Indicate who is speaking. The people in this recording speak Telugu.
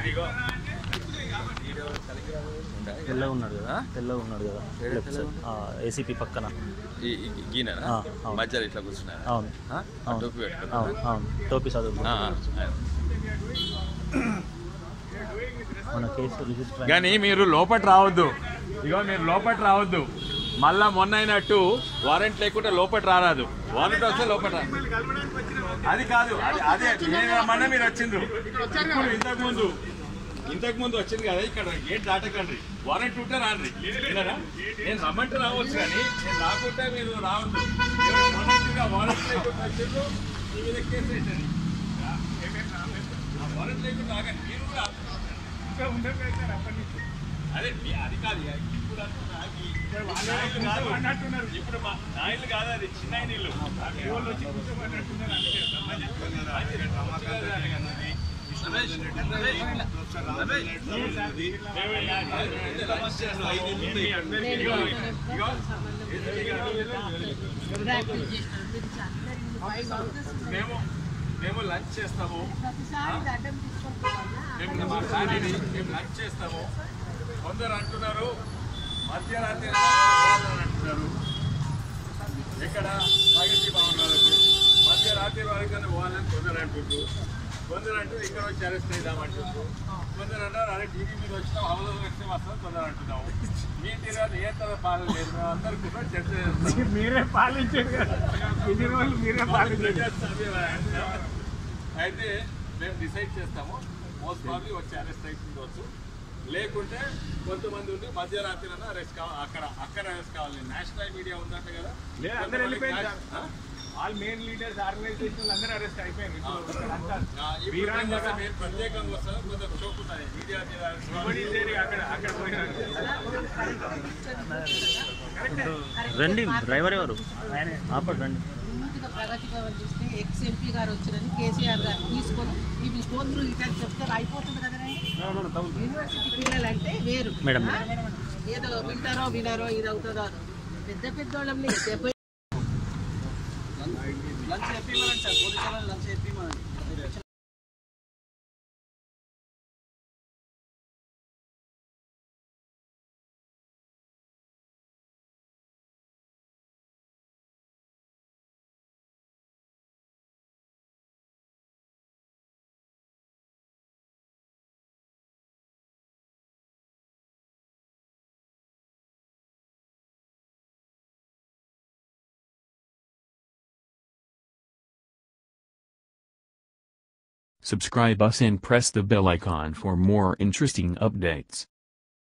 Speaker 1: తెల్లగా ఉన్నాడు కదా తెల్లగా ఉన్నాడు కదా
Speaker 2: ఏడ
Speaker 1: లెఫ్ట్ సైడ్ ఏసీపీ పక్కన
Speaker 2: ఈ ఈ గీన
Speaker 1: ఆ, అవును.
Speaker 2: మధ్యలో ఇట్లా కూర్చున్నారా
Speaker 1: అవును
Speaker 2: ఆ?
Speaker 1: అవును.
Speaker 2: టోపీ పెట్టుకున్నా
Speaker 1: అవును అవును టోపీ చదువు
Speaker 2: ఆ,
Speaker 1: మన కేసు రిజిస్టర్ అయింది.
Speaker 2: కానీ మీరు లోపట రావద్దు ఇగో మీరు లోపట రావద్దు మళ్ళా మొన్న అయినట్టు వారెంట్ లేకుండా లోపట రారాదు వారెంట్ వస్తే లోపట రా. అది కాదు అది అదే నేను మొన్న మీరు వచ్చిండ్రు ఇప్పుడు ఇంతకు ముందు ఇంతకు ముందు వచ్చింది కదా ఇక్కడ గేట్ దాటకండి వారెంట్ ఉంటే రాండి విన్నారా? నేను రమ్మంటే రావచ్చు కానీ నేను రాకుంటే మీరు రావద్దు ఎవరు మొన్నట్టుగా వారెంట్ లేకుండా వచ్చిండ్రు మీ మీద కేసు వేసండి వారెంట్ లేకుండా రాకండి మీరు కూడా అదే మీ- అది కాదు ఇక ఇప్పుడు అంటున్నా, ఈ- నాయకులు కాదు. ఇప్పుడు మా నాయకులు కాదు అది చిన్న ఆయన ఇల్లు మేము మేము లంచ్ చేస్తాము మేము మా ఫ్యామిలీని మేము లంచ్ చేస్తాము కొందరు అంటున్నారు మధ్యరాత్రి పోవాలని అంటున్నారు ఇక్కడ ప్రగతి భవన్ వాళ్ళకు మధ్యరాత్రి వరకు పోవాలని కొందరు అంటుండ్రు కొందరు అంటూ ఇక్కడ వచ్చి అరెస్ట్ అయిదామంటుండ్రు కొందరు అంటారు అరే టీవీ మీద వచ్చినా హౌస్ వచ్చినా వస్తాం కొందరు అంటున్నాము మీ తీరాలు ఏ తర పాలన లేదు మేము అందరు కూడా చర్చ చేస్తాం
Speaker 3: మీరే పాలించారు కదా ఇన్ని రోజులు మీరే పాలించారు
Speaker 2: అయితే మేము డిసైడ్ చేస్తాము మోస్ట్ ప్రాబ్లీ వచ్చి అరెస్ట్ అయిపోవచ్చు లేకుంటే కొంతమంది ఉండి మధ్యరాత్రి అరెస్ట్ కావాలి అక్కడ అక్కడ అరెస్ట్ కావాలి నేషనల్ మీడియా ఉందంట కదా
Speaker 3: లేదు, అందరూ వెళ్ళిపోయారు
Speaker 2: ఆ?
Speaker 3: ఆల్ మెయిన్ లీడర్స్ ఆర్గనైజేషన్ అందరూ అరెస్ట్ అయిపోయారు ఇప్పుడు అంతా
Speaker 2: ఆ, ఇప్పుడు
Speaker 3: వీరాంగన
Speaker 2: కొంచెం మేము ప్రత్యేకంగా వస్తాం కొంచెం షోక్ ఉన్నది మీడియా మీద arrest కావాలి.
Speaker 3: నోబడీ is there అక్కడ అక్కడ పోయినారు
Speaker 1: రండి డ్రైవర్ ఎవరు ఆపడు రండి
Speaker 4: ముందుగా ప్రగతి భవన్ చూస్తే ఎక్స్ ఎంపీ గారు వచ్చారని కేసీఆర్ గారు తీసుకొని ఇవి గోత్రు ఇట్లా చెప్తే అయిపోతుంది కదండి యూనివర్సిటీ పిల్లలు అంటే వేరు
Speaker 1: మేడం.
Speaker 4: ఆ? ఏదో వింటారో వినరో ఇది అవుతుందో అది. పెద్ద పెద్ద వాళ్ళని డెబ్బై
Speaker 5: Subscribe us and press the bell icon for more interesting updates.